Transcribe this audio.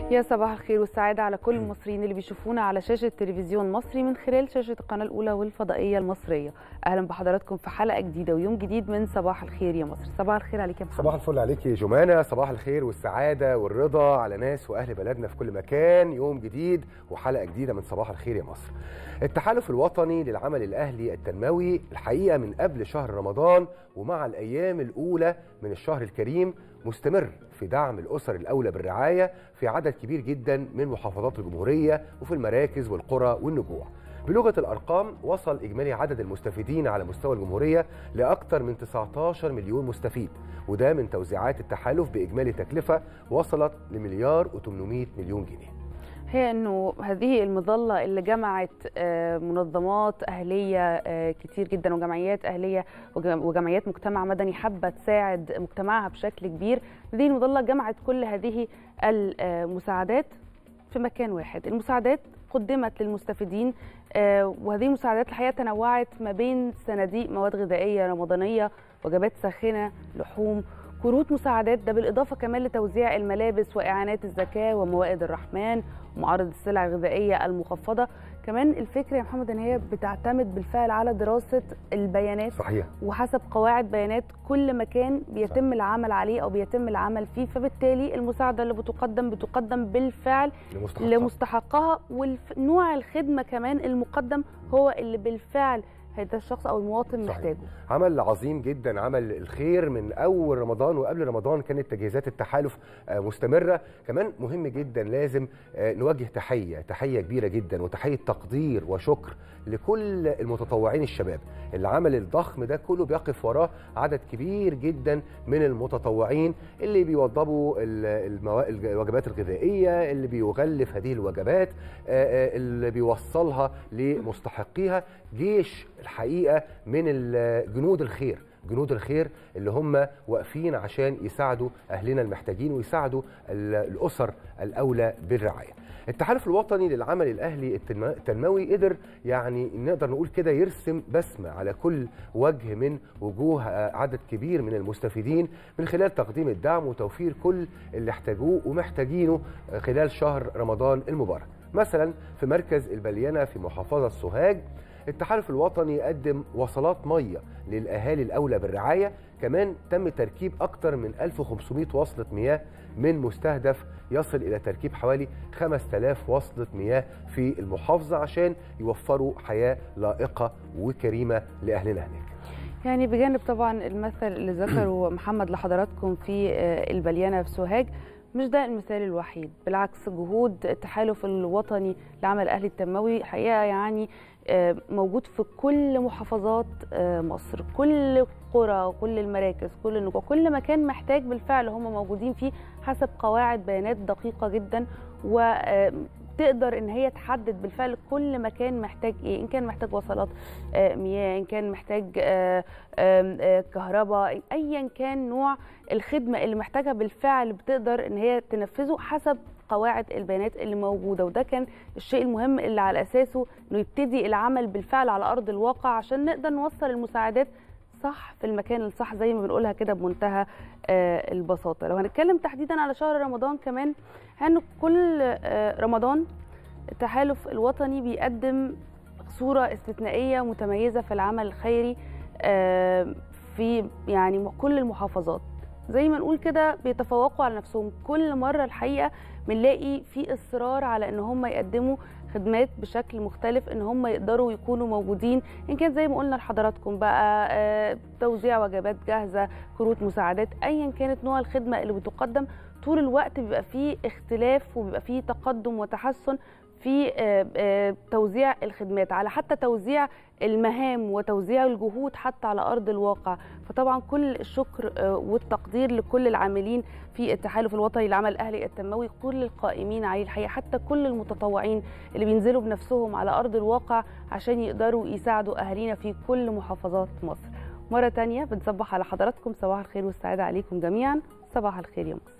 يا صباح الخير والسعادة على كل المصريين اللي بيشوفونا على شاشة تلفزيون مصري من خلال شاشة القناة الأولى والفضائية المصرية أهلا بحضراتكم في حلقة جديدة ويوم جديد من صباح الخير يا مصر صباح الخير عليك يا محمد صباح الفل عليك يا جمانة صباح الخير والسعادة والرضا على ناس وأهل بلدنا في كل مكان يوم جديد وحلقة جديدة من صباح الخير يا مصر التحالف الوطني للعمل الأهلي التنموي الحقيقة من قبل شهر رمضان ومع الأيام الأولى من الشهر الكريم مستمر في دعم الأسر الأولى بالرعاية في عدد كبير جدا من محافظات الجمهورية وفي المراكز والقرى والنجوع بلغة الأرقام وصل إجمالي عدد المستفيدين على مستوى الجمهورية لأكثر من 19 مليون مستفيد وده من توزيعات التحالف بإجمالي تكلفة وصلت لمليار و800 مليون جنيه هي انه هذه المظله اللي جمعت منظمات اهليه كتير جدا وجمعيات اهليه وجمعيات مجتمع مدني حابه تساعد مجتمعها بشكل كبير هذه المظله جمعت كل هذه المساعدات في مكان واحد المساعدات قدمت للمستفيدين وهذه المساعدات الحقيقه تنوعت ما بين صناديق مواد غذائيه رمضانيه وجبات ساخنه لحوم كروت مساعدات ده بالإضافة كمان لتوزيع الملابس وإعانات الزكاة وموائد الرحمن ومعارض السلع الغذائية المخفضة كمان الفكرة يا محمد إن هي بتعتمد بالفعل على دراسة البيانات صحيح وحسب قواعد بيانات كل مكان بيتم صحيح. العمل عليه أو بيتم العمل فيه فبالتالي المساعدة اللي بتقدم بتقدم بالفعل لمستحقها, لمستحقها ونوع الخدمة كمان المقدم هو اللي بالفعل هذا الشخص او المواطن صحيح. محتاجه عمل عظيم جدا عمل الخير من اول رمضان وقبل رمضان كانت تجهيزات التحالف مستمره كمان مهم جدا لازم نوجه تحيه تحيه كبيره جدا وتحيه تقدير وشكر لكل المتطوعين الشباب العمل الضخم ده كله بيقف وراه عدد كبير جدا من المتطوعين اللي بيوضبوا الوجبات الغذائيه اللي بيغلف هذه الوجبات اللي بيوصلها لمستحقيها جيش الحقيقه من جنود الخير جنود الخير اللي هم واقفين عشان يساعدوا اهلنا المحتاجين ويساعدوا الاسر الاولى بالرعايه. التحالف الوطني للعمل الاهلي التنموي قدر يعني نقدر نقول كده يرسم بسمه على كل وجه من وجوه عدد كبير من المستفيدين من خلال تقديم الدعم وتوفير كل اللي احتاجوه ومحتاجينه خلال شهر رمضان المبارك. مثلا في مركز البليانه في محافظه سوهاج التحالف الوطني قدم وصلات ميه للاهالي الاولى بالرعايه كمان تم تركيب اكثر من 1500 وصله مياه من مستهدف يصل الى تركيب حوالي 5000 وصله مياه في المحافظه عشان يوفروا حياه لائقه وكريمه لاهلنا هناك يعني بجانب طبعا المثل اللي ذكره محمد لحضراتكم في البليانه في سوهاج مش ده المثال الوحيد بالعكس جهود التحالف الوطني لعمل الاهلي التنموي حقيقه يعني موجود في كل محافظات مصر كل القرى وكل المراكز كل النجوع كل مكان محتاج بالفعل هم موجودين فيه حسب قواعد بيانات دقيقه جدا و تقدر ان هي تحدد بالفعل كل مكان محتاج ايه ان كان محتاج وصلات مياه ان كان محتاج كهرباء ايا كان نوع الخدمه اللي محتاجها بالفعل بتقدر ان هي تنفذه حسب قواعد البيانات اللي موجوده وده كان الشيء المهم اللي على اساسه انه يبتدي العمل بالفعل على ارض الواقع عشان نقدر نوصل المساعدات صح في المكان الصح زي ما بنقولها كده بمنتهى البساطه لو هنتكلم تحديدا على شهر رمضان كمان انه كل رمضان التحالف الوطني بيقدم صوره استثنائيه متميزه في العمل الخيري في يعني كل المحافظات زي ما نقول كده بيتفوقوا على نفسهم كل مره الحقيقه بنلاقي في اصرار على ان هم يقدموا خدمات بشكل مختلف ان هم يقدروا يكونوا موجودين ان كان زي ما قلنا لحضراتكم بقى توزيع وجبات جاهزه كروت مساعدات ايا كانت نوع الخدمه اللي بتقدم طول الوقت بيبقى فيه اختلاف وبيبقى فيه تقدم وتحسن في توزيع الخدمات على حتى توزيع المهام وتوزيع الجهود حتى على ارض الواقع فطبعا كل الشكر والتقدير لكل العاملين في التحالف الوطني للعمل الاهلي التنموي كل القائمين عليه الحقيقه حتى كل المتطوعين اللي بينزلوا بنفسهم على ارض الواقع عشان يقدروا يساعدوا اهالينا في كل محافظات مصر مره تانية بنصبح على حضراتكم صباح الخير والسعاده عليكم جميعا صباح الخير يا مصر